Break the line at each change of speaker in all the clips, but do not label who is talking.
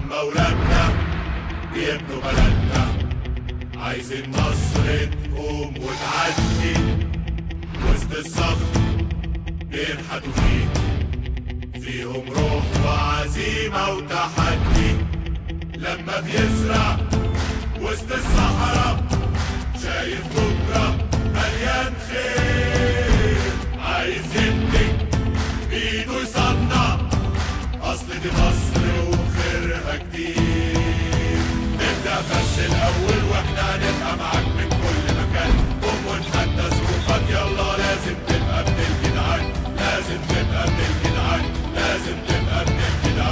لما ولادنا بيبنوا بلدنا عايزين مصر تقوم وتعدي وسط الصخر بينحتوا فيه فيهم روح وعزيمة وتحدي لما بيزرع وسط الصحراء شايف بكرة مليان خير عايز يبني بإيده يصنع أصل دي مصر وخيرها كتير نبدأ بس الأول وإحنا هنبقى معاك من كل مكان قوم ونحدى ظروفك يلا لازم تبقى من الجدعان لازم تبقى من الجدعان لازم تبقى من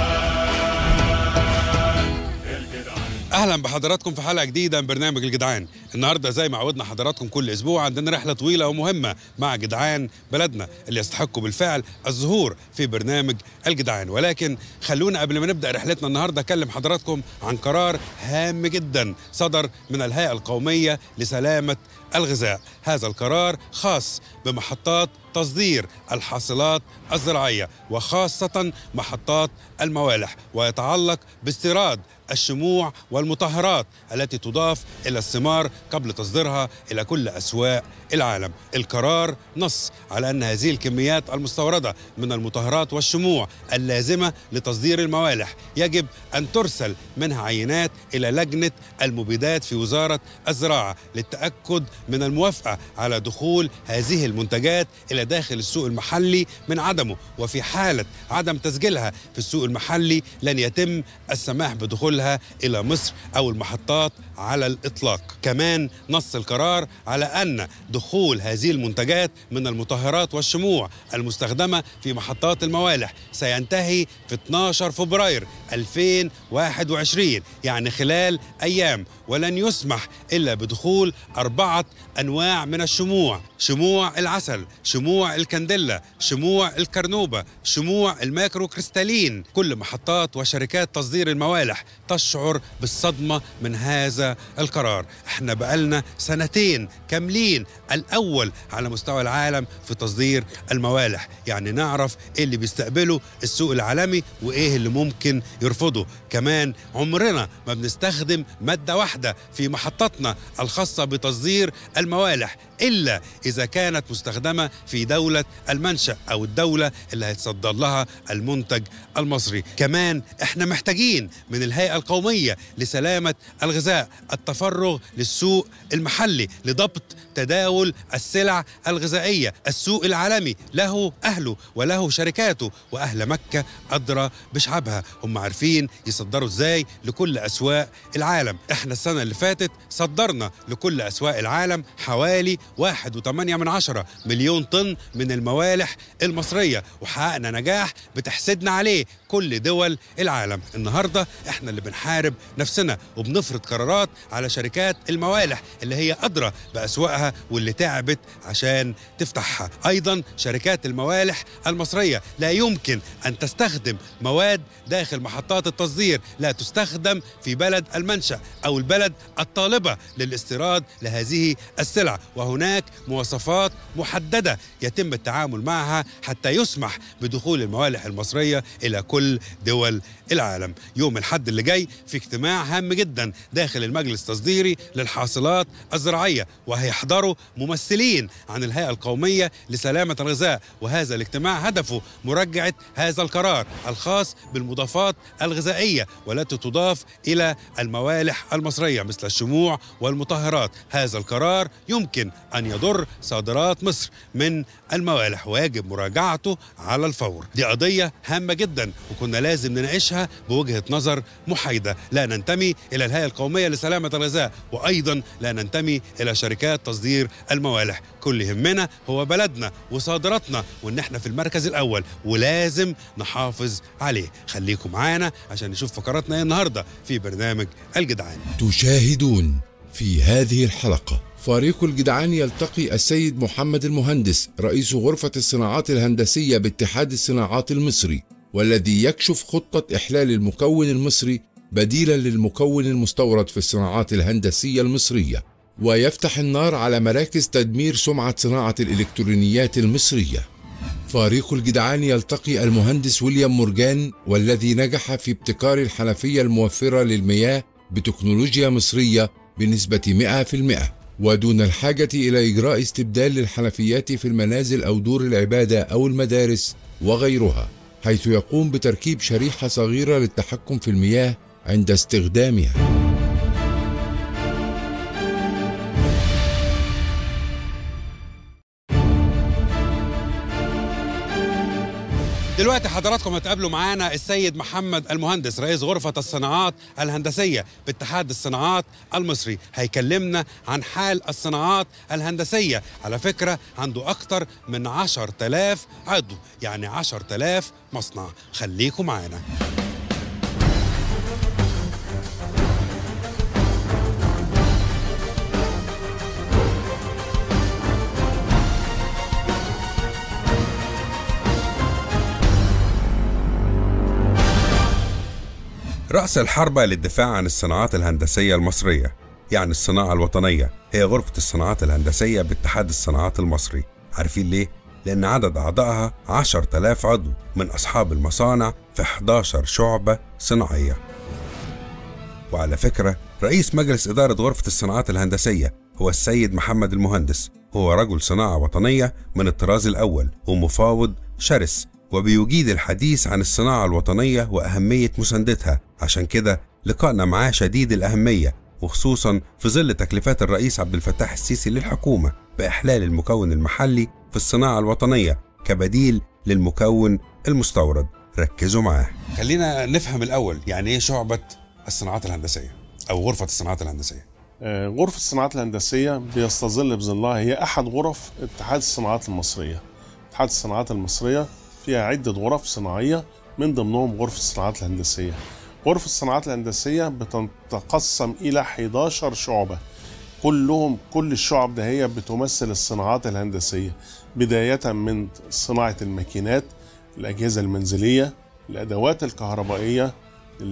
الجدعان الجدعان
اهلا بحضراتكم في حلقه جديده من برنامج الجدعان النهارده زي ما عودنا حضراتكم كل اسبوع عندنا رحله طويله ومهمه مع جدعان بلدنا اللي يستحقوا بالفعل الظهور في برنامج الجدعان ولكن خلونا قبل ما نبدا رحلتنا النهارده اكلم حضراتكم عن قرار هام جدا صدر من الهيئه القوميه لسلامه الغذاء هذا القرار خاص بمحطات تصدير الحاصلات الزراعيه وخاصه محطات الموالح ويتعلق باستيراد الشموع والمطهرات التي تضاف الى الثمار قبل تصديرها الى كل اسواق العالم. القرار نص على ان هذه الكميات المستورده من المطهرات والشموع اللازمه لتصدير الموالح يجب ان ترسل منها عينات الى لجنه المبيدات في وزاره الزراعه للتاكد من الموافقه على دخول هذه المنتجات الى داخل السوق المحلي من عدمه وفي حاله عدم تسجيلها في السوق المحلي لن يتم السماح بدخولها الى مصر او المحطات على الاطلاق. كمان نص القرار على ان دخول هذه المنتجات من المطهرات والشموع المستخدمه في محطات الموالح سينتهي في 12 فبراير 2021 يعني خلال ايام ولن يسمح الا بدخول اربعه انواع من الشموع، شموع العسل، شموع الكنديلا، شموع الكرنوبه، شموع الماكرو كريستالين، كل محطات وشركات تصدير الموالح تشعر بالصدمه من هذا القرار، احنا بقالنا سنتين كاملين الاول على مستوى العالم في تصدير الموالح، يعني نعرف ايه اللي بيستقبله السوق العالمي وايه اللي ممكن يرفضه، كمان عمرنا ما بنستخدم ماده واحده في محطتنا الخاصه بتصدير الموالح الا اذا كانت مستخدمه في دوله المنشا او الدوله اللي هيتصدر لها المنتج المصري كمان احنا محتاجين من الهيئه القوميه لسلامه الغذاء التفرغ للسوق المحلي لضبط تداول السلع الغذائيه السوق العالمي له اهله وله شركاته واهل مكه ادرى بشعبها هم عارفين يصدروا ازاي لكل اسواق العالم احنا السنه اللي فاتت صدرنا لكل اسواق العالم حوالي واحد وثمانية من عشرة مليون طن من الموالح المصرية وحققنا نجاح بتحسدنا عليه كل دول العالم النهاردة احنا اللي بنحارب نفسنا وبنفرض قرارات على شركات الموالح اللي هي أدرى بأسواقها واللي تعبت عشان تفتحها أيضا شركات الموالح المصرية لا يمكن أن تستخدم مواد داخل محطات التصدير لا تستخدم في بلد المنشأ أو البلد الطالبة للاستيراد لهذه السلع وهناك مواصفات محددة يتم التعامل معها حتى يسمح بدخول الموالح المصرية إلى كل دول العالم يوم الحد اللي جاي في اجتماع هام جدا داخل المجلس التصديري للحاصلات الزراعية وهيحضروا ممثلين عن الهيئة القومية لسلامة الغذاء وهذا الاجتماع هدفه مرجعة هذا القرار الخاص بالمضافات الغذائية والتي تضاف إلى الموالح المصرية مثل الشموع والمطهرات هذا القرار يمكن أن يضر صادرات مصر من الموالح ويجب مراجعته على الفور دي قضية هامة جدا وكنا لازم نناقشها بوجهة نظر محايدة لا ننتمي إلى الهيئة القومية لسلامة الغذاء وأيضا لا ننتمي إلى شركات تصدير الموالح كل يهمنا هو بلدنا وصادراتنا وإن احنا في المركز الأول ولازم نحافظ عليه خليكم معانا عشان نشوف فقراتنا ايه النهاردة في برنامج الجدعان
تشاهدون في هذه الحلقة فريق الجدعان يلتقي السيد محمد المهندس رئيس غرفة الصناعات الهندسية باتحاد الصناعات المصري والذي يكشف خطة إحلال المكون المصري بديلا للمكون المستورد في الصناعات الهندسية المصرية ويفتح النار على مراكز تدمير سمعة صناعة الإلكترونيات المصرية فريق الجدعان يلتقي المهندس ويليام مورجان والذي نجح في ابتكار الحنفية الموفرة للمياه بتكنولوجيا مصرية بنسبة 100% ودون الحاجة إلى إجراء استبدال للحنفيات في المنازل أو دور العبادة أو المدارس وغيرها حيث يقوم بتركيب شريحة صغيرة للتحكم في المياه عند استخدامها
دلوقتي حضراتكم هتقابلوا معانا السيد محمد المهندس رئيس غرفة الصناعات الهندسية باتحاد الصناعات المصري هيكلمنا عن حال الصناعات الهندسية على فكرة عنده أكتر من عشر تلاف عضو يعني عشر تلاف مصنع خليكم معانا رأس الحربة للدفاع عن الصناعات الهندسية المصرية يعني الصناعة الوطنية هي غرفة الصناعات الهندسية باتحاد الصناعات المصري عارفين ليه؟ لأن عدد أعضائها 10000 عضو من أصحاب المصانع في 11 شعبة صناعية وعلى فكرة رئيس مجلس إدارة غرفة الصناعات الهندسية هو السيد محمد المهندس هو رجل صناعة وطنية من الطراز الأول ومفاوض شرس وبيجيد الحديث عن الصناعة الوطنية وأهمية مساندتها عشان كده لقائنا معاه شديد الأهمية وخصوصا في ظل تكليفات الرئيس عبد الفتاح السيسي للحكومة بإحلال المكون المحلي في الصناعة الوطنية كبديل للمكون المستورد ركزوا معاه خلينا نفهم الأول يعني إيه شعبة الصناعات الهندسية أو غرفة الصناعات الهندسية
آه، غرفة الصناعات الهندسية بيستظل بظلها هي أحد غرف اتحاد الصناعات المصرية اتحاد الصناعات المصرية فيها عدة غرف صناعية من ضمنهم غرفة الصناعات الهندسية غرفة الصناعات الهندسية بتتقسم إلى 11 شعبة كلهم كل الشعب ده هي بتمثل الصناعات الهندسية بداية من صناعة الماكينات الأجهزة المنزلية الأدوات الكهربائية ال-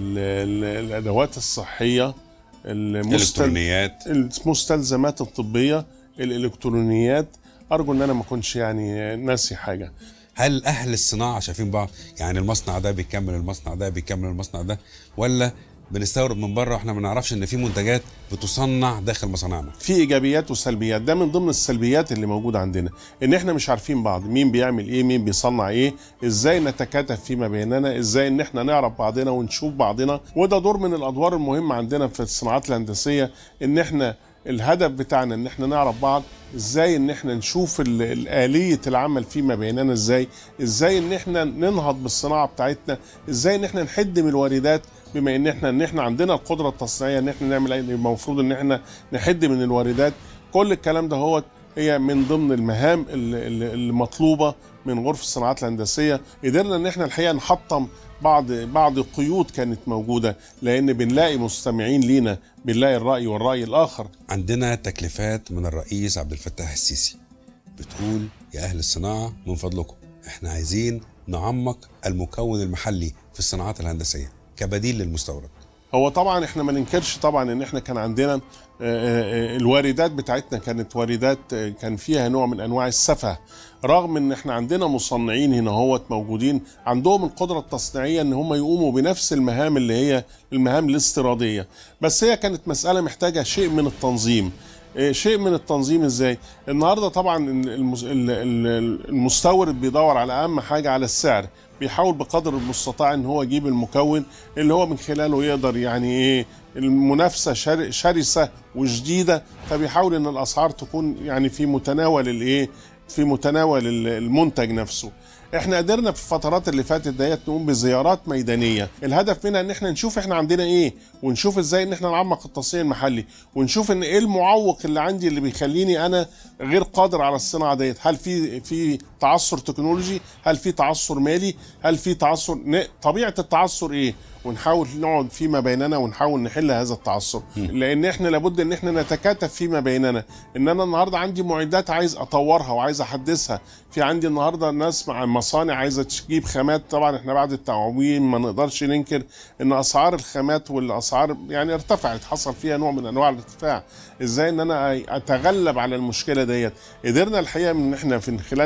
ال- الأدوات الصحية المستل...
الإلكترونيات
المستلزمات الطبية الإلكترونيات أرجو إن أنا ما أكونش يعني ناسي حاجة
هل اهل الصناعه شايفين بعض يعني المصنع ده بيكمل المصنع ده بيكمل المصنع ده ولا بنستورد من بره واحنا ما نعرفش ان في منتجات بتصنع داخل مصانعنا
في ايجابيات وسلبيات ده من ضمن السلبيات اللي موجوده عندنا ان احنا مش عارفين بعض مين بيعمل ايه مين بيصنع ايه ازاي نتكاتف فيما بيننا ازاي ان احنا نعرف بعضنا ونشوف بعضنا وده دور من الادوار المهمه عندنا في الصناعات الهندسيه ان احنا الهدف بتاعنا ان احنا نعرف بعض ازاي ان احنا نشوف ال- الآلية العمل فيما بيننا ازاي ازاي ان احنا ننهض بالصناعة بتاعتنا ازاي ان احنا نحد من الواردات بما ان احنا ان احنا عندنا القدرة التصنيعية ان احنا نعمل أي- المفروض ان احنا نحد من الواردات كل الكلام ده هو هي من ضمن المهام ال- ال- المطلوبة من غرفة الصناعات الهندسية قدرنا ان احنا الحقيقة نحطم بعض بعض قيود كانت موجودة لان بنلاقي مستمعين لينا بنلاقي الرأي والرأي الآخر
عندنا تكليفات من الرئيس عبد الفتاح السيسي بتقول يا اهل الصناعه من فضلكم احنا عايزين نعمق المكون المحلي في الصناعات الهندسيه كبديل للمستورد
هو طبعا احنا ما ننكرش طبعا ان احنا كان عندنا آه، آه، الواردات بتاعتنا كانت واردات آه، كان فيها نوع من انواع السفه رغم ان احنا عندنا مصنعين هنا هوت موجودين عندهم القدره التصنيعيه ان هم يقوموا بنفس المهام اللي هي المهام الاستيراديه بس هي كانت مساله محتاجه شيء من التنظيم آه، شيء من التنظيم ازاي النهارده طبعا المس- ال- ال- المستورد بيدور على اهم حاجه على السعر بيحاول بقدر المستطاع ان هو يجيب المكون اللي هو من خلاله يقدر يعني ايه المنافسه شر- شرسه وشديده فبيحاول ان الاسعار تكون يعني في متناول الايه في متناول ال- المنتج نفسه احنا قدرنا في الفترات اللي فاتت ديت نقوم بزيارات ميدانيه الهدف منها ان احنا نشوف احنا عندنا ايه ونشوف ازاي ان احنا نعمق التصنيع المحلي ونشوف ان ايه المعوق اللي عندي اللي بيخليني انا غير قادر على الصناعه ديت هل في في تعثر تكنولوجي هل في تعثر مالي هل في تعثر ن- طبيعه التعثر ايه ونحاول نقعد فيما بيننا ونحاول نحل هذا التعثر لان احنا لابد ان احنا نتكاتف فيما بيننا ان انا النهارده عندي معدات عايز اطورها وعايز احدثها في عندي النهارده ناس مع مصانع عايزه تجيب خامات طبعا احنا بعد التعويم ما نقدرش ننكر ان اسعار الخامات والاسعار يعني ارتفعت حصل فيها نوع من انواع الارتفاع ازاي ان انا اتغلب على المشكله ديت قدرنا الحقيقه ان احنا في خلال اجتماعات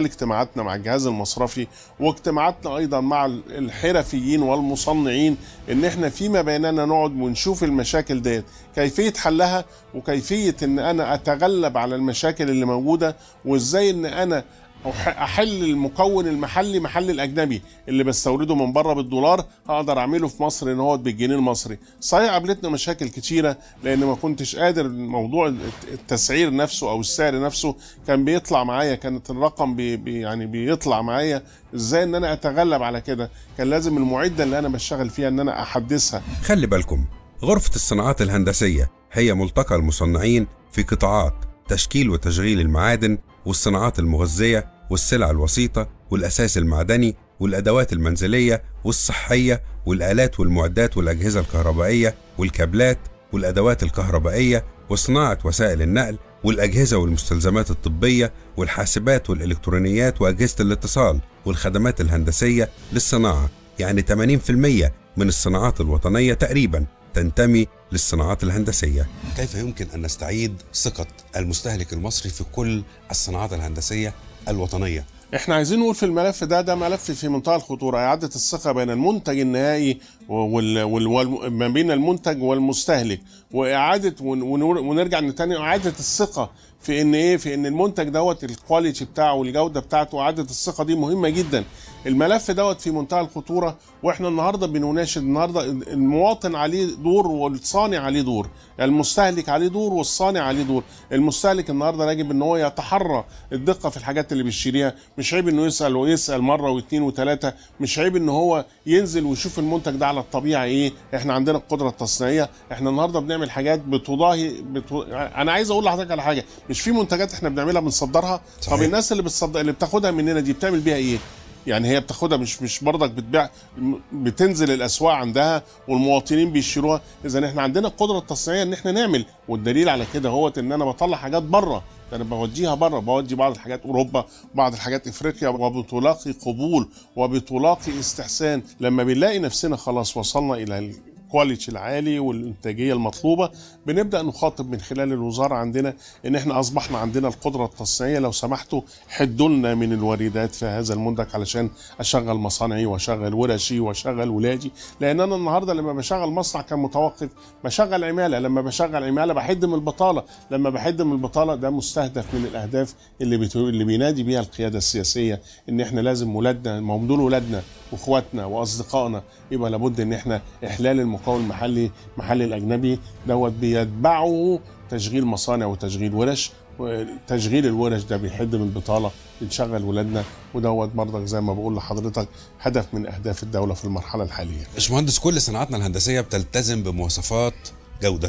اجتماعاتنا مع الجهاز المصرفي واجتماعاتنا ايضا مع الحرفيين والمصنعين ان احنا فيما بيننا نقعد ونشوف المشاكل ديت كيفيه حلها وكيفيه ان انا اتغلب على المشاكل اللي موجوده وازاي ان انا أح- احل المكون المحلي محل الاجنبي اللي بستورده من بره بالدولار اقدر اعمله في مصر ان هو بالجنيه المصري صحيح قابلتنا مشاكل كتيره لان ما كنتش قادر موضوع الت- التسعير نفسه او السعر نفسه كان بيطلع معايا كانت الرقم بي بي يعني بيطلع معايا ازاي ان انا اتغلب على كده كان لازم المعده اللي انا بشتغل فيها ان انا احدثها
خلي بالكم غرفة الصناعات الهندسية هي ملتقى المصنعين في قطاعات تشكيل وتشغيل المعادن والصناعات المغذية والسلع الوسيطة والأساس المعدني والأدوات المنزلية والصحية والآلات والمعدات والأجهزة الكهربائية والكابلات والأدوات الكهربائية وصناعة وسائل النقل والأجهزة والمستلزمات الطبية والحاسبات والإلكترونيات وأجهزة الاتصال والخدمات الهندسية للصناعة يعني 80% من الصناعات الوطنية تقريبا تنتمي للصناعات الهندسية كيف يمكن أن نستعيد ثقة المستهلك المصري في كل الصناعات الهندسية الوطنية
احنا عايزين نقول في الملف ده ده ملف في منتهى الخطوره اعاده الثقه بين المنتج النهائي وال وال وال ما بين المنتج والمستهلك واعاده ون- ونور- ونرجع إن تاني اعاده الثقه في ان ايه في ان المنتج دوت الكواليتي بتاعه والجوده بتاعته اعاده الثقه دي مهمه جدا الملف دوت في منتهى الخطوره واحنا النهارده بنناشد النهارده المواطن عليه دور والصانع عليه دور المستهلك عليه دور والصانع عليه دور المستهلك النهارده يجب ان هو يتحرى الدقه في الحاجات اللي بيشتريها مش عيب انه يسال ويسال مره واثنين وثلاثه مش عيب ان هو ينزل ويشوف المنتج ده على الطبيعه ايه احنا عندنا القدره التصنيعيه احنا النهارده بنعمل حاجات بتضاهي بتو... انا عايز اقول لحضرتك على حاجه مش في منتجات احنا بنعملها بنصدرها
صحيح.
طب الناس اللي بتصدر اللي بتاخدها مننا دي بتعمل بيها ايه يعني هي بتاخدها مش مش برضك بتبيع بتنزل الاسواق عندها والمواطنين بيشتروها اذا احنا عندنا القدره التصنيعيه ان احنا نعمل والدليل على كده هو ان انا بطلع حاجات بره ده انا بوديها بره بودي بعض الحاجات اوروبا بعض الحاجات افريقيا وبتلاقي قبول وبتلاقي استحسان لما بنلاقي نفسنا خلاص وصلنا الى الكواليتي العالي والانتاجيه المطلوبه بنبدا نخاطب من خلال الوزاره عندنا ان احنا اصبحنا عندنا القدره التصنيعيه لو سمحتوا حدوا لنا من الواردات في هذا المنتج علشان اشغل مصانعي واشغل ورشي واشغل ولادي لان انا النهارده لما بشغل مصنع كان متوقف بشغل عماله لما بشغل عماله بحد من البطاله لما بحد من البطاله ده مستهدف من الاهداف اللي بتو... اللي بينادي بيها القياده السياسيه ان احنا لازم ولادنا ما هم دول ولادنا واخواتنا واصدقائنا يبقى لابد ان احنا احلال المكون المحلي محلي الاجنبي دوت بيتبعه تشغيل مصانع وتشغيل ورش وتشغيل الورش ده بيحد من البطاله بنشغل ولادنا ودوت برضك زي ما بقول لحضرتك هدف من اهداف الدوله في المرحله الحاليه
باشمهندس كل صناعاتنا الهندسية بتلتزم بمواصفات جودة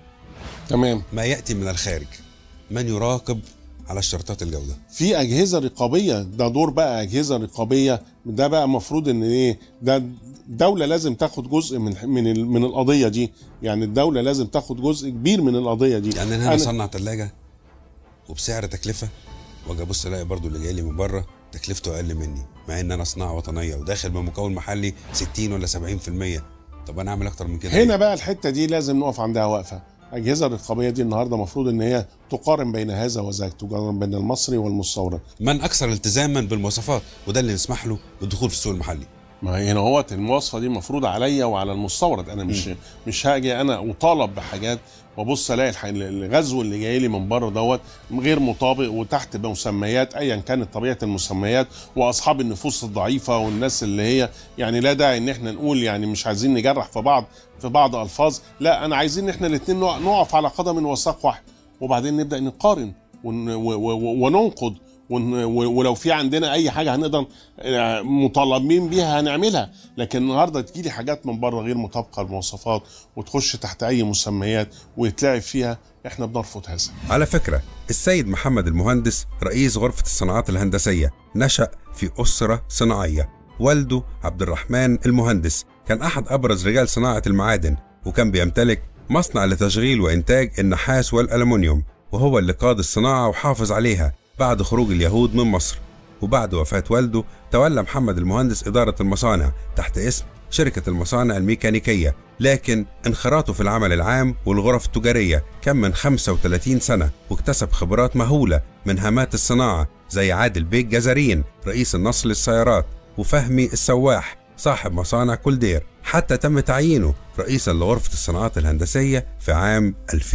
تمام
ما يأتي من الخارج من يراقب على اشتراطات الجودة
في اجهزه رقابيه ده دور بقى اجهزه رقابيه ده بقى المفروض ان ايه ده الدوله لازم تاخد جزء من من ال- من القضيه دي يعني الدوله لازم تاخد جزء كبير من القضيه دي
يعني انا هنا اصنع ثلاجة وبسعر تكلفة واجي ابص الاقي برضو اللي جاي لي من بره تكلفته اقل مني مع ان انا صناعة وطنية وداخل بمكون محلي 60 ولا 70% طب انا اعمل اكتر من كده
هنا
إيه؟
بقى الحته دي لازم نقف عندها وقفه الاجهزه الرقابيه دي النهارده المفروض ان هي تقارن بين هذا وذاك تقارن بين المصري والمستورد
من اكثر التزاما بالمواصفات وده اللي يسمح له بالدخول في السوق المحلي
ما هي هنا هوت المواصفه دي مفروضه عليا وعلى المستورد انا مش مش هاجي انا اطالب بحاجات وابص الاقي الح- الغزو اللي جاي لي من بره دوت غير مطابق وتحت مسميات ايا كانت طبيعه المسميات واصحاب النفوس الضعيفه والناس اللي هي يعني لا داعي ان احنا نقول يعني مش عايزين نجرح في بعض في بعض الفاظ لا انا عايزين ان احنا الاثنين نقف على قدم وساق واحد وبعدين نبدا نقارن ون- و- و- وننقد ون- و- ولو في عندنا اي حاجه هنقدر آه، مطالبين بيها هنعملها لكن النهارده تجيلي حاجات من بره غير مطابقه للمواصفات وتخش تحت اي مسميات ويتلعب فيها احنا بنرفض هذا
على فكرة السيد محمد المهندس رئيس غرفة الصناعات الهندسية نشأ في أسرة صناعية والده عبد الرحمن المهندس كان أحد أبرز رجال صناعة المعادن وكان بيمتلك مصنع لتشغيل وإنتاج النحاس والألمنيوم وهو اللي قاد الصناعة وحافظ عليها بعد خروج اليهود من مصر وبعد وفاة والده تولى محمد المهندس إدارة المصانع تحت اسم شركة المصانع الميكانيكية لكن انخراطه في العمل العام والغرف التجارية كان من 35 سنة واكتسب خبرات مهولة من هامات الصناعة زي عادل بيك جزارين رئيس النصر للسيارات وفهمي السواح صاحب مصانع كولدير حتى تم تعيينه رئيسا لغرفة الصناعات الهندسية في عام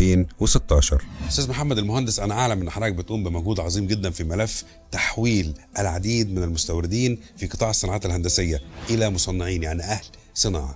2016 أستاذ محمد المهندس أنا أعلم أن حضرتك بتقوم بمجهود عظيم جدا في ملف تحويل العديد من المستوردين في قطاع الصناعات الهندسية إلى مصنعين يعني أهل صناعة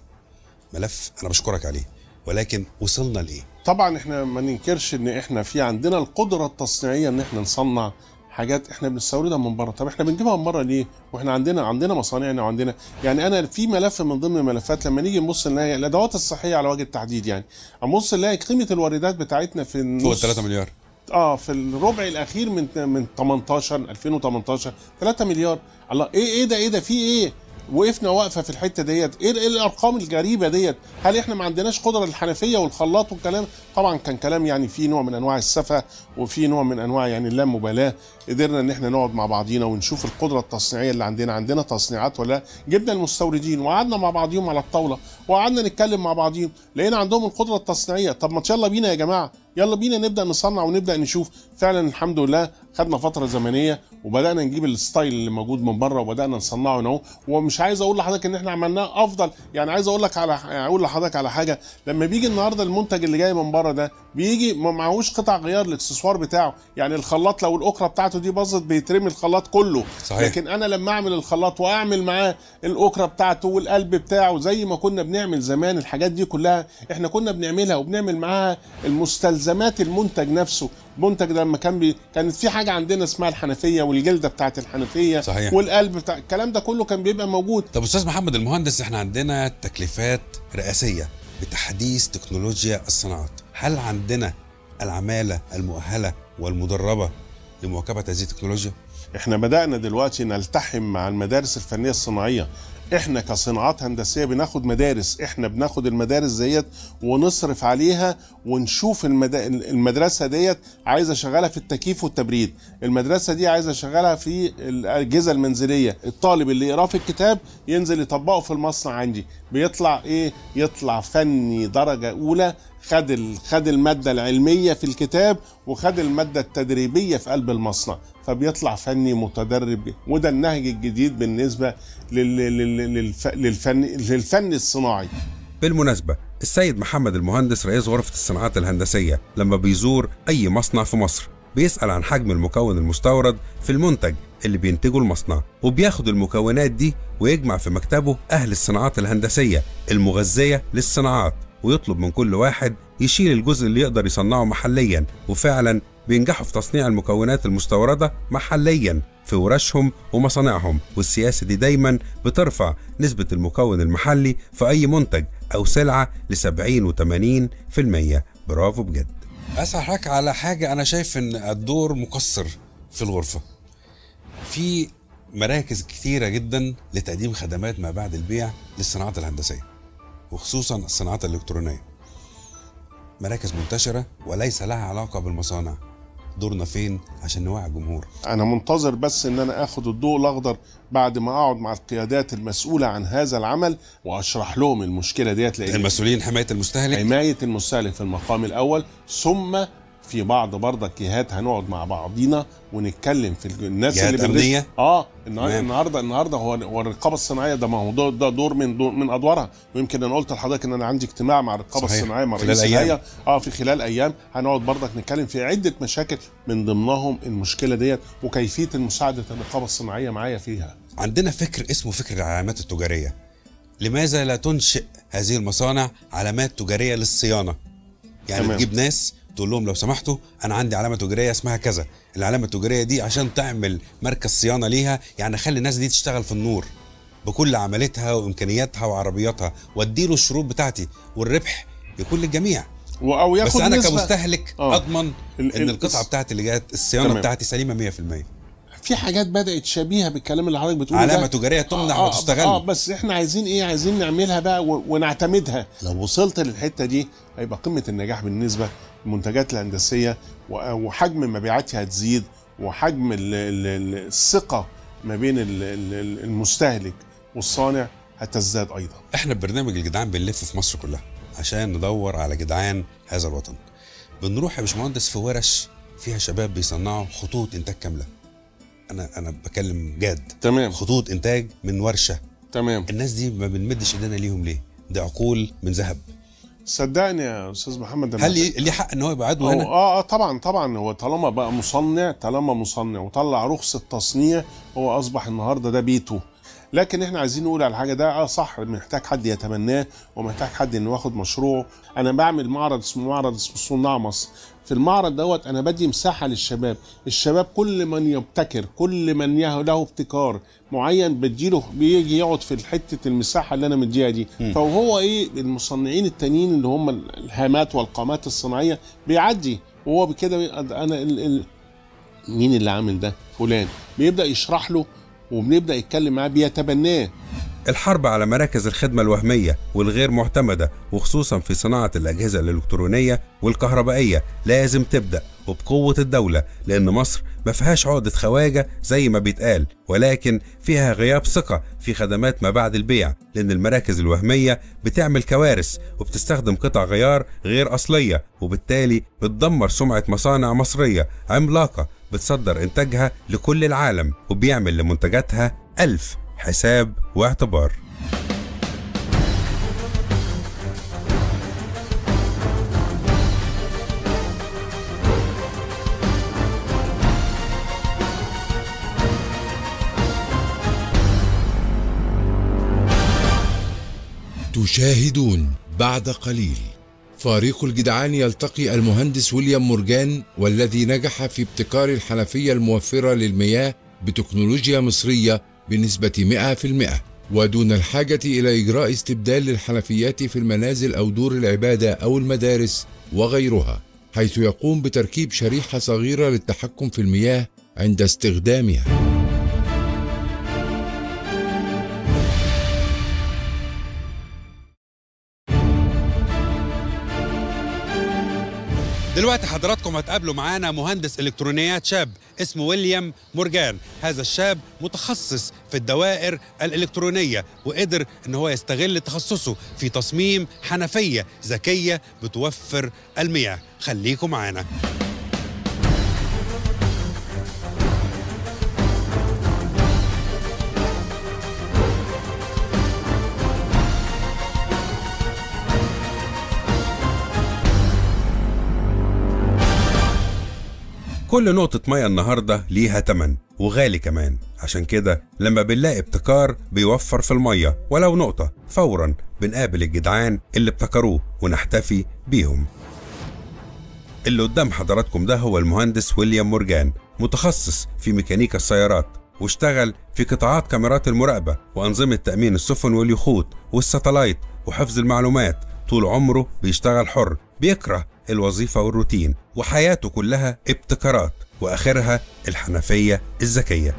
ملف أنا بشكرك عليه ولكن وصلنا لإيه؟
طبعا احنا ما ننكرش ان احنا في عندنا القدره التصنيعيه ان احنا نصنع حاجات احنا بنستوردها من بره طب احنا بنجيبها من بره ليه واحنا عندنا عندنا مصانعنا وعندنا يعني انا في ملف من ضمن الملفات لما نيجي نبص نلاقي الادوات الصحيه على وجه التحديد يعني نبص نلاقي قيمه الواردات بتاعتنا في
فوق
النص
3 مليار
اه في الربع الاخير من من 18 2018 3 مليار الله ايه ايه ده ايه ده في ايه وقفنا واقفه في الحته ديت ايه ايه الارقام الغريبه ديت هل احنا ما عندناش قدره الحنفيه والخلاط والكلام طبعا كان كلام يعني فيه نوع من انواع السفه وفي نوع من انواع يعني اللامبالاه قدرنا ان احنا نقعد مع بعضينا ونشوف القدره التصنيعيه اللي عندنا عندنا تصنيعات ولا لا. جبنا المستوردين وقعدنا مع بعضيهم على الطاوله وقعدنا نتكلم مع بعضيهم لقينا عندهم القدره التصنيعيه طب ما يلا بينا يا جماعه يلا بينا نبدا نصنع ونبدا نشوف فعلا الحمد لله خدنا فتره زمنيه وبدانا نجيب الستايل اللي موجود من بره وبدانا نصنعه هنا اهو ومش عايز اقول لحضرتك ان احنا عملناه افضل يعني عايز اقول لك على اقول لحضرتك على حاجه لما بيجي النهارده المنتج اللي جاي من بره ده بيجي ما معهوش قطع غيار الاكسسوار بتاعه يعني الخلاط لو الاكره بتاعته دي باظت بيترمي الخلاط كله
صحيح.
لكن انا لما اعمل الخلاط واعمل معاه الاكره بتاعته والقلب بتاعه زي ما كنا بنعمل زمان الحاجات دي كلها احنا كنا بنعملها وبنعمل معاها المستلزمات المنتج نفسه المنتج ده لما كان بي... كانت في حاجه عندنا اسمها الحنفيه والجلده بتاعت الحنفيه
صحيح.
والقلب بتاع الكلام ده كله كان بيبقى موجود
طب استاذ محمد المهندس احنا عندنا تكليفات رئاسيه بتحديث تكنولوجيا الصناعات هل عندنا العماله المؤهله والمدربه لمواكبه هذه التكنولوجيا
احنا بدأنا دلوقتي نلتحم مع المدارس الفنية الصناعية احنا كصناعات هندسية بناخد مدارس احنا بناخد المدارس ديت ونصرف عليها ونشوف المد... المدرسة ديت عايزة شغالة في التكييف والتبريد المدرسة دي عايزة شغالة في الأجهزة المنزلية الطالب اللي يقراه في الكتاب ينزل يطبقه في المصنع عندي بيطلع ايه يطلع فني درجة أولى خد ال... خد المادة العلمية في الكتاب وخد المادة التدريبية في قلب المصنع فبيطلع فني متدرب وده النهج الجديد بالنسبة لل... لل... للف... للفن للفن الصناعي
بالمناسبة السيد محمد المهندس رئيس غرفة الصناعات الهندسية لما بيزور أي مصنع في مصر بيسأل عن حجم المكون المستورد في المنتج اللي بينتجه المصنع وبياخد المكونات دي ويجمع في مكتبه أهل الصناعات الهندسية المغذية للصناعات ويطلب من كل واحد يشيل الجزء اللي يقدر يصنعه محليا وفعلا بينجحوا في تصنيع المكونات المستوردة محليا في ورشهم ومصانعهم والسياسة دي دايما بترفع نسبة المكون المحلي في أي منتج أو سلعة ل 70 و 80% برافو بجد أسأل حضرتك على حاجة أنا شايف إن الدور مقصر في الغرفة في مراكز كثيرة جدا لتقديم خدمات ما بعد البيع للصناعات الهندسية وخصوصا الصناعات الإلكترونية مراكز منتشرة وليس لها علاقة بالمصانع دورنا فين عشان نوعي الجمهور
انا منتظر بس ان انا اخد الضوء الاخضر بعد ما اقعد مع القيادات المسؤوله عن هذا العمل واشرح لهم المشكله ديت لان
المسؤولين حماية المستهلك
حمايه المستهلك في المقام الاول ثم في بعض برضك جهات هنقعد مع بعضينا ونتكلم في الناس
جهات
اللي بندرس-
أمنية؟
اه النهارده
تمام.
النهارده النهارده هو هو الرقابه الصناعيه ده ما هو ده, ده دور من دور من ادوارها ويمكن انا قلت لحضرتك ان انا عندي اجتماع مع الرقابه
صحيح.
الصناعيه مع
خلال
رئيس
أيام.
الهيئه اه في خلال ايام هنقعد برضك نتكلم في عده مشاكل من ضمنهم المشكله ديت وكيفيه مساعده الرقابه الصناعيه معايا فيها
عندنا فكر اسمه فكر العلامات التجارية لماذا لا تنشئ هذه المصانع علامات تجارية للصيانة يعني
تمام.
تجيب ناس تقول لهم لو سمحتوا انا عندي علامه تجاريه اسمها كذا العلامه التجاريه دي عشان تعمل مركز صيانه ليها يعني خلي الناس دي تشتغل في النور بكل عملتها وامكانياتها وعربياتها واديله الشروط بتاعتي والربح يكون للجميع
و- او ياخد
بس انا
نسبة
كمستهلك
آه.
اضمن
ال-
ان
ال-
القطعه بتاعتي اللي جت الصيانه
تمام.
بتاعتي سليمه 100%
في حاجات بدات شبيهه بالكلام اللي حضرتك بتقوله
علامه
ده.
تجاريه تمنع
آه
وتستغل
اه بس احنا عايزين ايه عايزين نعملها بقى و- ونعتمدها لو وصلت للحته دي هيبقى قمه النجاح بالنسبه للمنتجات الهندسيه و- وحجم مبيعاتها هتزيد وحجم ال- ال- ال- الثقه ما بين ال- ال- المستهلك والصانع هتزداد ايضا
احنا ببرنامج الجدعان بنلف في مصر كلها عشان ندور على جدعان هذا الوطن بنروح يا باشمهندس في ورش فيها شباب بيصنعوا خطوط انتاج كامله انا انا بكلم جاد
تمام
خطوط انتاج من ورشه
تمام
الناس دي ما بنمدش ايدينا ليهم ليه دي عقول من ذهب
صدقني يا استاذ محمد أنا
هل ليه ليه حق ان هو يبقى عضو
هو
هنا
اه اه طبعا طبعا هو طالما بقى مصنع طالما مصنع وطلع رخصة تصنيع هو اصبح النهارده ده بيته لكن احنا عايزين نقول على حاجه ده اه صح محتاج حد يتبناه ومحتاج حد انه ياخد مشروعه انا بعمل معرض اسمه معرض اسمه صناع مصر في المعرض دوت انا بدي مساحه للشباب الشباب كل من يبتكر كل من يه- له ابتكار معين بديله بيجي يقعد في حته المساحه اللي انا مديها دي فهو ايه المصنعين التانيين اللي هم الهامات والقامات الصناعيه بيعدي وهو بكده بي- انا ال- ال- مين اللي عامل ده فلان بيبدا يشرح له وبنبدا يتكلم معاه بيتبناه
الحرب على مراكز الخدمة الوهمية والغير معتمدة وخصوصا في صناعة الأجهزة الإلكترونية والكهربائية لازم تبدأ وبقوة الدولة لأن مصر ما فيهاش عقدة خواجة زي ما بيتقال ولكن فيها غياب ثقة في خدمات ما بعد البيع لأن المراكز الوهمية بتعمل كوارث وبتستخدم قطع غيار غير أصلية وبالتالي بتدمر سمعة مصانع مصرية عملاقة بتصدر إنتاجها لكل العالم وبيعمل لمنتجاتها ألف حساب واعتبار
تشاهدون بعد قليل فريق الجدعان يلتقي المهندس ويليام مورجان والذي نجح في ابتكار الحنفية الموفرة للمياه بتكنولوجيا مصرية بنسبة 100% ودون الحاجة إلى إجراء استبدال للحنفيات في المنازل أو دور العبادة أو المدارس وغيرها حيث يقوم بتركيب شريحة صغيرة للتحكم في المياه عند استخدامها
دلوقتي حضراتكم هتقابلوا معانا مهندس الكترونيات شاب اسمه ويليام مورجان هذا الشاب متخصص في الدوائر الالكترونيه وقدر ان هو يستغل تخصصه في تصميم حنفيه ذكيه بتوفر المياه خليكم معانا كل نقطة مية النهاردة ليها تمن وغالي كمان عشان كده لما بنلاقي ابتكار بيوفر في المية ولو نقطة فورا بنقابل الجدعان اللي ابتكروه ونحتفي بيهم اللي قدام حضراتكم ده هو المهندس ويليام مورجان متخصص في ميكانيكا السيارات واشتغل في قطاعات كاميرات المراقبة وأنظمة تأمين السفن واليخوت والساتلايت وحفظ المعلومات طول عمره بيشتغل حر بيكره الوظيفة والروتين وحياته كلها ابتكارات وآخرها الحنفية الذكية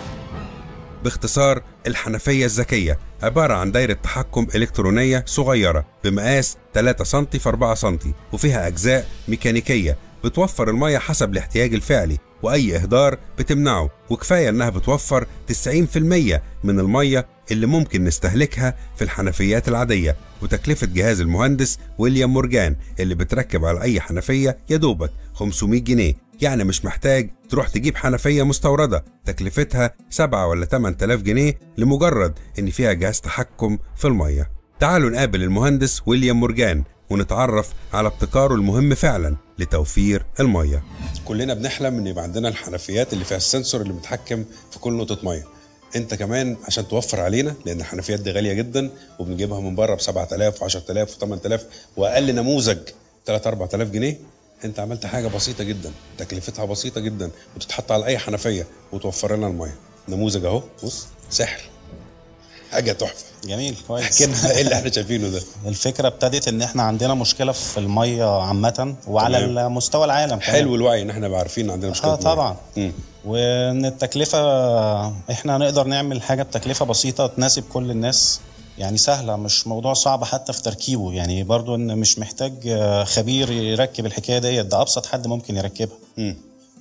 باختصار الحنفية الذكية عبارة عن دايرة تحكم إلكترونية صغيرة بمقاس 3 سم في 4 سم وفيها أجزاء ميكانيكية بتوفر المية حسب الاحتياج الفعلي وأي إهدار بتمنعه وكفاية إنها بتوفر 90% من المية اللي ممكن نستهلكها في الحنفيات العادية وتكلفة جهاز المهندس ويليام مورجان اللي بتركب على أي حنفية يدوبك 500 جنيه يعني مش محتاج تروح تجيب حنفية مستوردة تكلفتها 7 ولا 8000 جنيه لمجرد إن فيها جهاز تحكم في المية تعالوا نقابل المهندس ويليام مورجان ونتعرف على ابتكاره المهم فعلا لتوفير المية كلنا بنحلم ان يبقى عندنا الحنفيات اللي فيها السنسور اللي متحكم في كل نقطة مية انت كمان عشان توفر علينا لان الحنفيات دي غالية جدا وبنجيبها من بره ب 7000 و 10000 و 8000 واقل نموذج 3 4000 جنيه انت عملت حاجة بسيطة جدا تكلفتها بسيطة جدا وتتحط على اي حنفية وتوفر لنا المية نموذج اهو بص سحر حاجة تحفة
جميل كويس
احكي لنا ايه اللي احنا شايفينه ده
الفكره ابتدت ان احنا عندنا مشكله في الميه عامه وعلى
تمام.
مستوى العالم كمان.
حلو الوعي ان احنا نبقى عارفين إن عندنا مشكلة
اه طبعا
مم.
وان التكلفه احنا نقدر نعمل حاجه بتكلفه بسيطه تناسب كل الناس يعني سهله مش موضوع صعب حتى في تركيبه يعني برضو ان مش محتاج آه، خبير يركب الحكايه ديت ده ابسط حد ممكن يركبها
مم.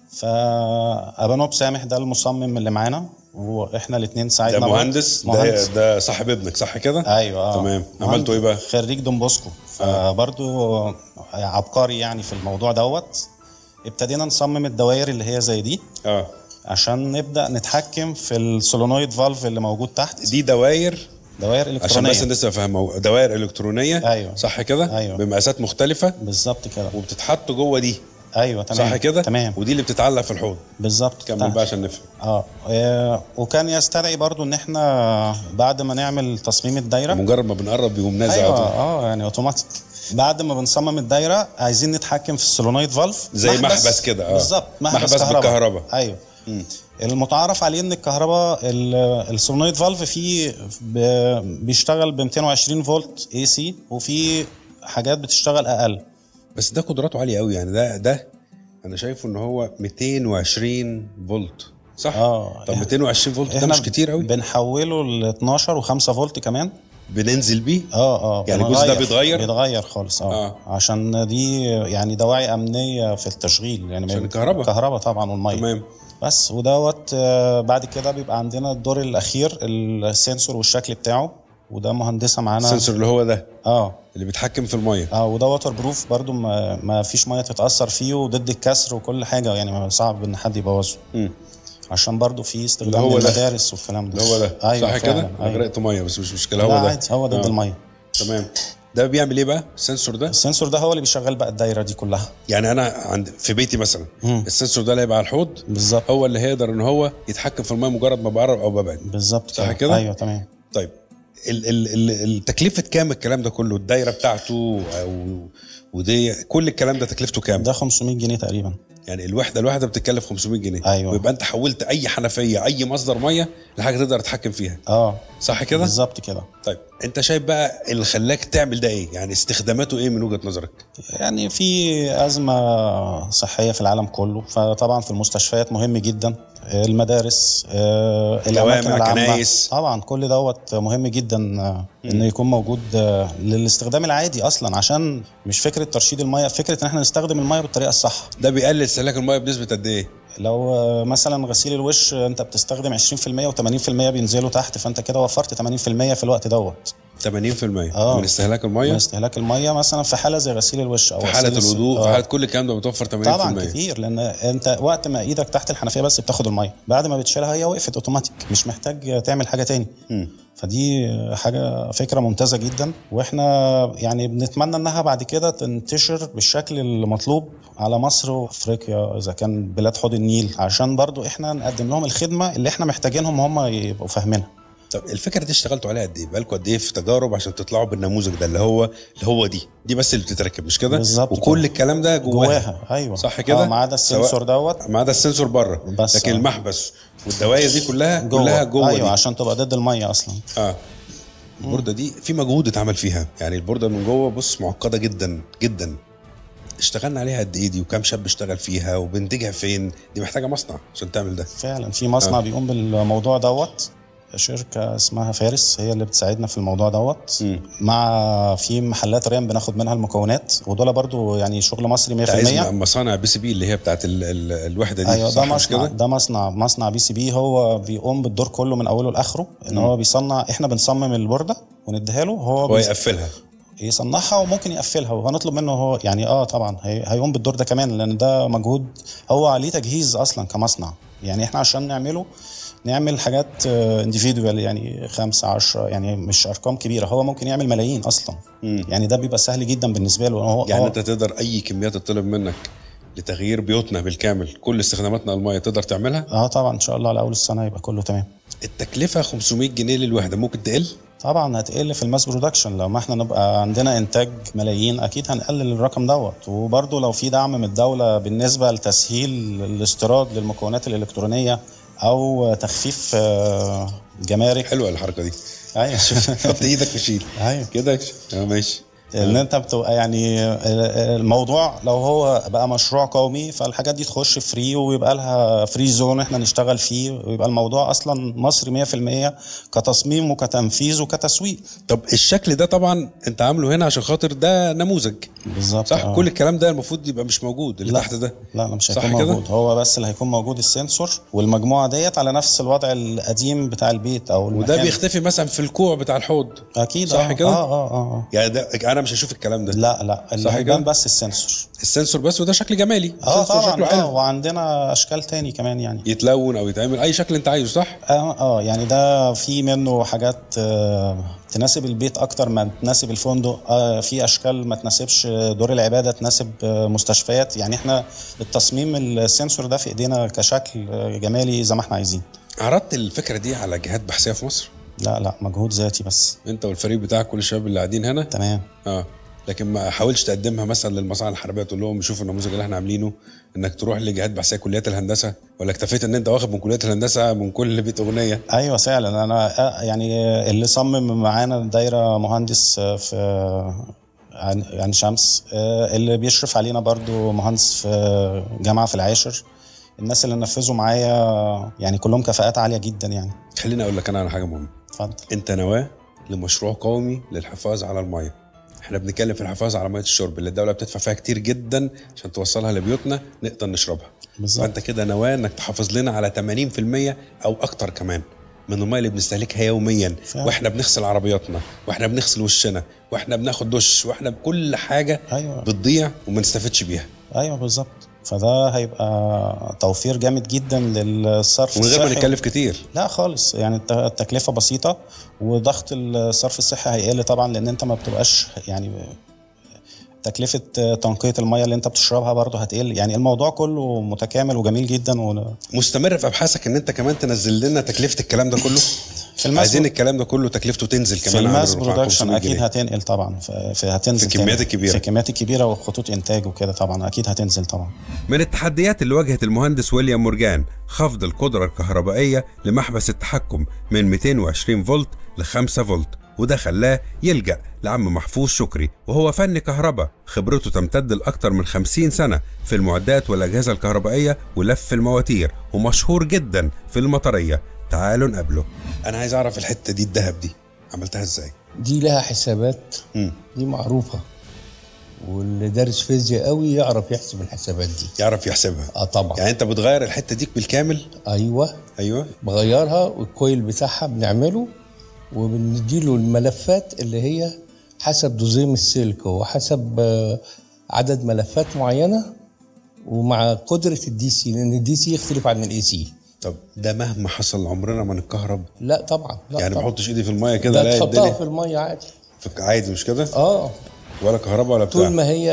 فابانوب سامح ده المصمم اللي معانا واحنا الاثنين
ده
ساعدنا بعض.
مهندس ده,
مهندس
ده صاحب ابنك صح كده؟
ايوه اه
تمام
مهندس
عملتوا ايه بقى؟
خريج دون بوسكو فبرضو عبقري يعني في الموضوع دوت ابتدينا نصمم الدوائر اللي هي زي دي
اه
عشان نبدا نتحكم في السولونويد فالف اللي موجود تحت
دي دواير
دوائر
عشان
الكترونيه
بس الناس تفهم دوائر الكترونيه
أيوة.
صح كده
أيوة.
بمقاسات مختلفه
بالظبط كده
وبتتحط جوه دي
ايوه تمام
صح كده
تمام
ودي اللي بتتعلق في الحوض
بالظبط
كمل
تمام.
بقى عشان نفهم
اه آه، وكان يستدعي برضو ان احنا بعد ما نعمل تصميم الدايره
مجرد ما بنقرب بيقوم نازل
ايوه
على طول.
اه يعني اوتوماتيك بعد ما بنصمم الدايره عايزين نتحكم في السولونويد فالف
زي محبس كده، آه.
بالظبط
محبس بالكهرباء.
ايوه المتعارف عليه ان الكهرباء ال- السولونويد فالف فيه ب- بيشتغل ب 220 فولت اي سي وفي حاجات بتشتغل اقل
بس ده قدراته عاليه قوي يعني ده ده انا شايفه ان هو 220 فولت صح
اه
طب 220 فولت ده مش كتير قوي
بنحوله ل 12 و5 فولت كمان
بننزل بيه
اه اه
يعني الجزء ده
بنغير-
بيتغير؟
بيتغير خالص اه,
آه.
آه. عشان دي يعني دواعي امنيه في التشغيل يعني
عشان الكهرباء.
الكهرباء طبعا والميه
تمام
بس ودوت آه، بعد كده بيبقى عندنا الدور الاخير السنسور والشكل بتاعه وده مهندسه معانا
السنسور اللي هو ده
اه
اللي بيتحكم في الميه
اه وده ووتر بروف برضو ما, ما فيش ميه تتاثر فيه وضد الكسر وكل حاجه يعني ما صعب ان حد يبوظه
مم.
عشان برضو في استخدام
اللي هو ده.
للمدارس والكلام ده
اللي هو ده
ايوه
صح كده
فعلا،
انا
أيوة.
غرقت ميه بس مش مشكله
لا
هو ده
عادي هو ضد
آه.
الميه
تمام ده بيعمل ايه بقى السنسور ده
السنسور ده هو اللي بيشغل بقى الدايره دي كلها
يعني انا عند في بيتي مثلا
مم.
السنسور ده اللي هيبقى على الحوض
بالظبط
هو اللي هيقدر ان هو يتحكم في الميه مجرد ما بقرب او ببعد
بالظبط
صح كده؟
ايوه تمام
طيب ال ال ال التكلفه كام الكلام ده كله الدايره بتاعته او ودي كل الكلام ده تكلفته كام
ده 500 جنيه تقريبا
يعني الوحده الواحده بتتكلف 500 جنيه
أيوة.
ويبقى انت حولت اي حنفيه اي مصدر ميه لحاجه تقدر تتحكم فيها
اه
صح كده
بالظبط كده
طيب انت شايف بقى اللي خلاك تعمل ده ايه يعني استخداماته ايه من وجهه نظرك
يعني في أزمة صحية في العالم كله فطبعا في المستشفيات مهم جدا المدارس آه، الأماكن العامة
كنايس.
طبعا كل دوت مهم جدا آه، إنه يكون موجود آه، للاستخدام العادي أصلا عشان مش فكرة ترشيد المية فكرة إن احنا نستخدم المية بالطريقة الصح
ده بيقلل استهلاك الميه بنسبه قد ايه
لو آه، مثلا غسيل الوش آه، أنت بتستخدم 20% و80% بينزلوا تحت فأنت كده وفرت 80% في الوقت دوت
80%
آه.
من استهلاك
من
الميه
استهلاك المية مثلا في حالة زي غسيل الوش أو
في حاله
غسيل الس-
الوضوء في
آه.
حاله كل الكلام ده بتوفر 80%
طبعا كتير لان انت وقت ما ايدك تحت الحنفيه بس بتاخد الميه بعد ما بتشيلها هي وقفت اوتوماتيك مش محتاج تعمل حاجه تاني
مم.
فدي حاجه فكره ممتازه جدا واحنا يعني بنتمنى انها بعد كده تنتشر بالشكل المطلوب على مصر وافريقيا اذا كان بلاد حوض النيل عشان برضو احنا نقدم لهم الخدمه اللي احنا محتاجينهم هم يبقوا فاهمينها
طب الفكره دي اشتغلتوا عليها قد ايه؟ بقالكم قد ايه في تجارب عشان تطلعوا بالنموذج ده اللي هو اللي هو دي دي بس اللي بتتركب مش كده؟
بالظبط
وكل
كده.
الكلام ده جواها,
جواها ايوه
صح كده؟
اه ما عدا السنسور دوت
ما عدا السنسور بره
بس،
لكن
آه.
المحبس والدوايه دي كلها
جوه
كلها جوه
ايوه
دي.
عشان تبقى ضد الميه اصلا
اه البورده دي في مجهود اتعمل فيها يعني البورده من جوه بص معقده جدا جدا اشتغلنا عليها قد ايه دي وكم شاب اشتغل فيها وبنتجها فين دي محتاجه مصنع عشان تعمل ده
فعلا في مصنع
آه.
آه. بيقوم بالموضوع دوت شركة اسمها فارس هي اللي بتساعدنا في الموضوع دوت
مم.
مع في محلات ريم بناخد منها المكونات ودول برضو يعني شغل مصري 100%
انت عايز مصانع بي سي بي اللي هي بتاعت ال ال الوحده دي
ايوه ده
صح مش
مصنع
كده؟
ده مصنع مصنع بي سي بي هو بيقوم بالدور كله من اوله لاخره ان هو بيصنع احنا بنصمم البورده ونديها له هو
هو
بيص-
يقفلها
يصنعها وممكن يقفلها وهنطلب منه هو يعني اه طبعا هي هيقوم بالدور ده كمان لان ده مجهود هو عليه تجهيز اصلا كمصنع يعني احنا عشان نعمله نعمل حاجات انديفيدوال يعني خمسة عشرة يعني مش ارقام كبيره هو ممكن يعمل ملايين اصلا
مم.
يعني ده بيبقى سهل جدا بالنسبه له هو
يعني
هو
انت تقدر اي كميات تطلب منك لتغيير بيوتنا بالكامل كل استخداماتنا الميه تقدر تعملها
اه طبعا ان شاء الله على اول السنه يبقى كله تمام
التكلفه 500 جنيه للوحده ممكن تقل
طبعا هتقل في الماس برودكشن لو ما احنا نبقى عندنا انتاج ملايين اكيد هنقلل الرقم دوت وبرضه لو في دعم من الدوله بالنسبه لتسهيل الاستيراد للمكونات الالكترونيه او تخفيف آه، جمارك
حلوه الحركه دي
ايوه
حط ايدك وشيل
ايوه
كده اه ماشي
ان انت بتبقى يعني الموضوع لو هو بقى مشروع قومي فالحاجات دي تخش فري ويبقى لها فري زون احنا نشتغل فيه ويبقى الموضوع اصلا مصري 100% كتصميم وكتنفيذ وكتسويق
طب الشكل ده طبعا انت عامله هنا عشان خاطر ده نموذج
بالظبط
صح
آه.
كل الكلام ده المفروض يبقى مش موجود اللي
لا.
تحت ده
لا لا مش
صح
هيكون
كده؟
موجود هو بس اللي هيكون موجود السنسور والمجموعه ديت على نفس الوضع القديم بتاع البيت او
وده
المكان.
بيختفي مثلا في الكوع بتاع الحوض
اكيد
صح
آه
كده؟
اه اه اه, آه.
يعني ده انا انا مش هشوف الكلام ده
لا لا اللي
صح
هيبان
كده؟
بس السنسور
السنسور بس وده شكل جمالي
اه
السنسور
طبعا
شكله
اه
حلو
وعندنا اشكال تاني كمان يعني
يتلون او يتعمل اي شكل انت عايزه صح
اه اه يعني ده في منه حاجات آه تناسب البيت اكتر ما تناسب الفندق آه في اشكال ما تناسبش دور العباده تناسب آه مستشفيات يعني احنا التصميم السنسور ده في ايدينا كشكل آه جمالي زي ما احنا عايزين
عرضت الفكره دي على جهات بحثيه في مصر
لا لا مجهود ذاتي بس
انت والفريق بتاعك كل الشباب اللي قاعدين هنا
تمام
اه لكن ما حاولش تقدمها مثلا للمصانع الحربيه تقول لهم شوفوا النموذج اللي احنا عاملينه انك تروح لجهات بحثيه كليات الهندسه ولا اكتفيت ان انت واخد من كليات الهندسه من كل بيت اغنيه
ايوه فعلا انا آه، يعني آه، اللي صمم معانا الدايره مهندس آه، في آه، عن عن شمس آه، اللي بيشرف علينا برضو مهندس في آه، جامعه في العاشر الناس اللي نفذوا معايا يعني كلهم كفاءات عاليه جدا يعني
خليني اقول لك انا على حاجه مهمه
اتفضل
انت نواه لمشروع قومي للحفاظ على الميه احنا بنتكلم في الحفاظ على ميه الشرب اللي الدوله بتدفع فيها كتير جدا عشان توصلها لبيوتنا نقدر نشربها
بالظبط.
فانت كده نواه انك تحافظ لنا على 80% او اكتر كمان من الميه اللي بنستهلكها يوميا
فعلا.
واحنا بنغسل عربياتنا واحنا بنغسل وشنا واحنا بناخد دش واحنا بكل حاجه
ايوه
بتضيع وما نستفدش بيها
ايوه بالظبط فده هيبقى توفير جامد جدا للصرف
ومن غير ما
الصحي.
نتكلف كتير
لا خالص يعني الت- التكلفه بسيطه وضغط الصرف الصحي هيقل طبعا لان انت ما بتبقاش يعني تكلفه تنقيه الميه اللي انت بتشربها برضه هتقل يعني الموضوع كله متكامل وجميل جدا و...
مستمر في ابحاثك ان انت كمان تنزل لنا تكلفه الكلام ده كله
في الماس
عايزين الكلام ده كله تكلفته تنزل
في
كمان عن
الماس
400
برودكشن
500
اكيد
جنيه.
هتنقل طبعا في في- هتنزل
في الكميات
تاني.
الكبيرة.
في الكميات الكبيره وخطوط انتاج وكده طبعا اكيد هتنزل طبعا
من التحديات اللي واجهت المهندس ويليام مورجان خفض القدرة الكهربائية لمحبس التحكم من 220 فولت ل 5 فولت وده خلاه يلجأ لعم محفوظ شكري وهو فني كهرباء خبرته تمتد لأكثر من 50 سنة في المعدات والأجهزة الكهربائية ولف المواتير ومشهور جدا في المطرية تعالوا نقابله أنا عايز أعرف الحتة دي الذهب دي عملتها إزاي؟
دي لها حسابات
مم.
دي معروفة واللي دارس فيزياء قوي يعرف يحسب الحسابات دي
يعرف يحسبها
اه طبعا
يعني أنت بتغير الحتة دي بالكامل
ايوه
أيوه
بغيرها والكويل بتاعها بنديله وبنديله الملفات اللي هي حسب دوزيم السلك وحسب آه، عدد ملفات معينة ومع قدرة الدي سي لأن الدي سي يختلف عن الاي سي
طب ده مهما حصل عمرنا ما نتكهرب
لا طبعا لا
يعني ما
طبعا.
احطش ايدي في الميه كده
ده
الاقي
تحطها
الدنيا
في المية عادي
فك- عادي مش كده
اه
ولا كهرباء ولا
طول
بتاع
ما هي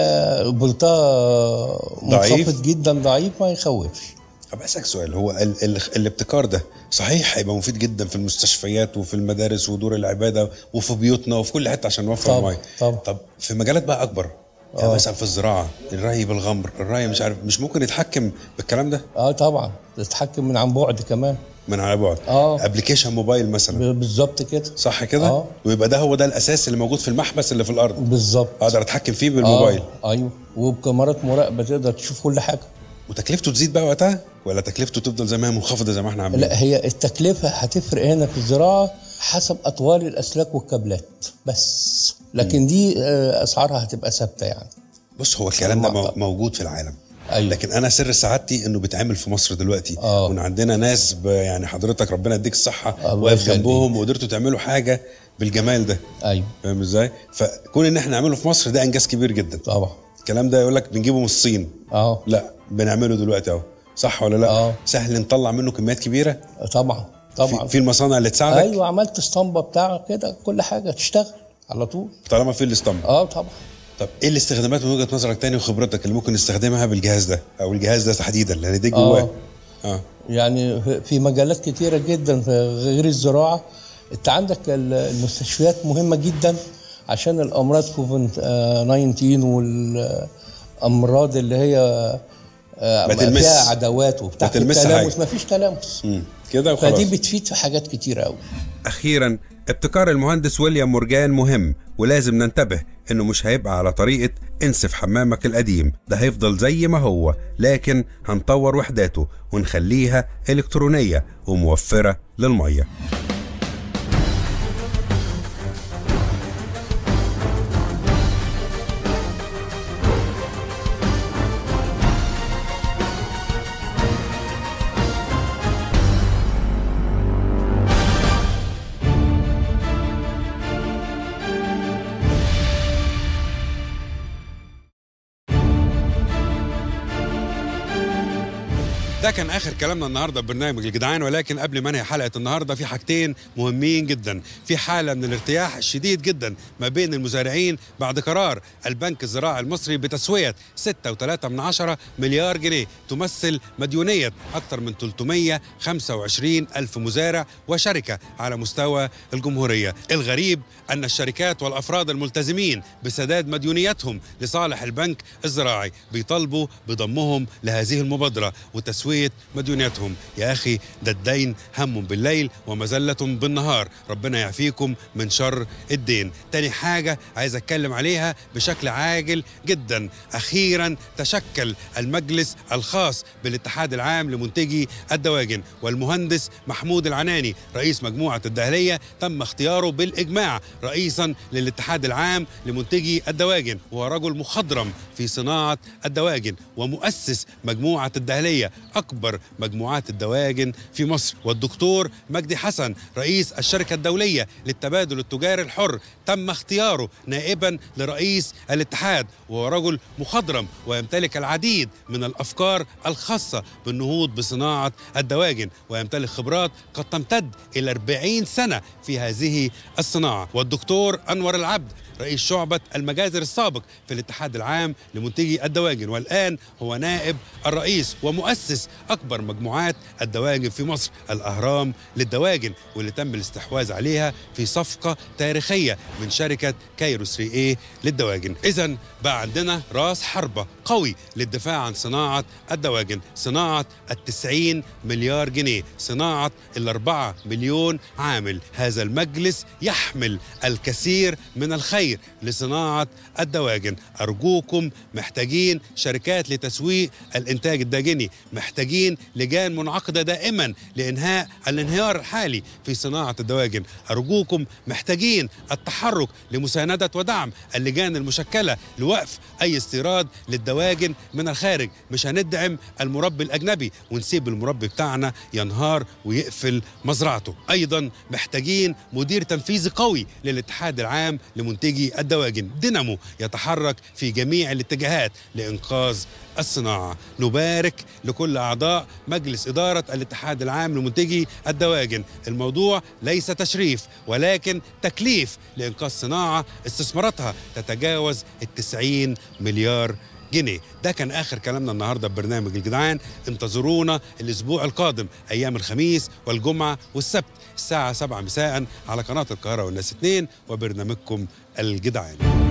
بولتها
ضعيف.
منخفض جدا ضعيف ما يخوفش
طب اسالك سؤال هو ال ال الابتكار ده صحيح هيبقى مفيد جدا في المستشفيات وفي المدارس ودور العباده وفي بيوتنا وفي كل حته عشان نوفر
طبعا،
الميه
طبعا.
طب في مجالات بقى اكبر يعني
آه.
مثلا في الزراعه الري بالغمر الري مش عارف مش ممكن يتحكم بالكلام ده
اه طبعا تتحكم من عن بعد كمان
من على بعد
آه.
ابلكيشن موبايل مثلا
ب- بالظبط كده
صح كده
آه.
ويبقى ده هو ده الاساس اللي موجود في المحبس اللي في الارض
بالظبط
اقدر اتحكم فيه بالموبايل
آه. ايوه وبكاميرات مراقبه تقدر تشوف كل حاجه
وتكلفته تزيد بقى وقتها ولا تكلفته تفضل زي ما هي منخفضه زي ما احنا عاملين
لا هي التكلفه هتفرق هنا في الزراعه حسب اطوال الاسلاك والكابلات بس لكن دي آه، اسعارها هتبقى ثابته يعني
بص هو الكلام ده مو-
المعطى.
موجود في العالم
أيوة.
لكن انا سر سعادتي انه بيتعمل في مصر دلوقتي
آه.
وان عندنا ناس ب- يعني حضرتك ربنا يديك الصحه
الله
واقف
يخليك.
جنبهم وقدرتوا تعملوا حاجه بالجمال ده
ايوه
فاهم ازاي؟ فكون ان احنا نعمله في مصر ده انجاز كبير جدا
طبعا
الكلام ده يقول لك بنجيبه من الصين
اه
لا بنعمله دلوقتي اهو صح ولا لا؟
آه.
سهل نطلع منه كميات كبيره
طبعا طبعا
في, في المصانع اللي تساعدك
ايوه عملت اسطمبه بتاع كده كل حاجه تشتغل على طول
طالما في الاسطمبه
اه طبعا
طب ايه الاستخدامات من وجهه نظرك تاني وخبرتك اللي ممكن نستخدمها بالجهاز ده او الجهاز ده تحديدا لان دي جواه
آه.
اه
يعني في مجالات كتيرة جدا في غير الزراعة انت عندك ال- المستشفيات مهمة جدا عشان الأمراض كوفيد آه، 19 والأمراض اللي هي آه،
ما تلمس.
فيها عدوات وبتاع
ما تلمس
التلامس
حاجة.
ما فيش تلامس
مم. كده وخلاص
فدي بتفيد في حاجات كتيرة قوي
أخيرا ابتكار المهندس ويليام مورجان مهم ولازم ننتبه إنه مش هيبقى على طريقة انسف حمامك القديم ده هيفضل زي ما هو لكن هنطور وحداته ونخليها إلكترونية وموفرة للمية ده كان اخر كلامنا النهارده في برنامج الجدعان ولكن قبل ما انهي حلقه النهارده في حاجتين مهمين جدا في حاله من الارتياح الشديد جدا ما بين المزارعين بعد قرار البنك الزراعي المصري بتسويه 6.3 من عشرة مليار جنيه تمثل مديونيه اكثر من 325 الف مزارع وشركه على مستوى الجمهوريه الغريب ان الشركات والافراد الملتزمين بسداد مديونيتهم لصالح البنك الزراعي بيطالبوا بضمهم لهذه المبادره وتسويه مديونيتهم يا اخي ده الدين هم بالليل ومذله بالنهار ربنا يعافيكم من شر الدين تاني حاجه عايز اتكلم عليها بشكل عاجل جدا اخيرا تشكل المجلس الخاص بالاتحاد العام لمنتجي الدواجن والمهندس محمود العناني رئيس مجموعه الدهليه تم اختياره بالاجماع رئيسا للاتحاد العام لمنتجي الدواجن وهو رجل مخضرم في صناعه الدواجن ومؤسس مجموعه الدهليه اكبر مجموعات الدواجن في مصر والدكتور مجدي حسن رئيس الشركه الدوليه للتبادل التجاري الحر تم اختياره نائبا لرئيس الاتحاد وهو رجل مخضرم ويمتلك العديد من الافكار الخاصه بالنهوض بصناعه الدواجن ويمتلك خبرات قد تمتد الى 40 سنه في هذه الصناعه والدكتور انور العبد رئيس شعبة المجازر السابق في الاتحاد العام لمنتجي الدواجن والآن هو نائب الرئيس ومؤسس أكبر مجموعات الدواجن في مصر الأهرام للدواجن واللي تم الاستحواذ عليها في صفقة تاريخية من شركة كايرو 3 a للدواجن إذا بقى عندنا راس حربة قوي للدفاع عن صناعة الدواجن صناعة التسعين مليار جنيه صناعة الأربعة مليون عامل هذا المجلس يحمل الكثير من الخير لصناعة الدواجن أرجوكم محتاجين شركات لتسويق الإنتاج الداجني محتاجين لجان منعقدة دائما لإنهاء الانهيار الحالي في صناعة الدواجن أرجوكم محتاجين التحرك لمساندة ودعم اللجان المشكلة لوقف أي استيراد للدواجن من الخارج مش هندعم المربي الأجنبي ونسيب المربي بتاعنا ينهار ويقفل مزرعته أيضا محتاجين مدير تنفيذي قوي للاتحاد العام لمنتجي الدواجن دينامو يتحرك في جميع الاتجاهات لإنقاذ الصناعة نبارك لكل أعضاء مجلس إدارة الاتحاد العام لمنتجي الدواجن الموضوع ليس تشريف ولكن تكليف لإنقاذ صناعة استثماراتها تتجاوز التسعين مليار جنيه ده كان اخر كلامنا النهارده في برنامج الجدعان انتظرونا الاسبوع القادم ايام الخميس والجمعه والسبت الساعه 7 مساء على قناه القاهره والناس 2 وبرنامجكم الجدعان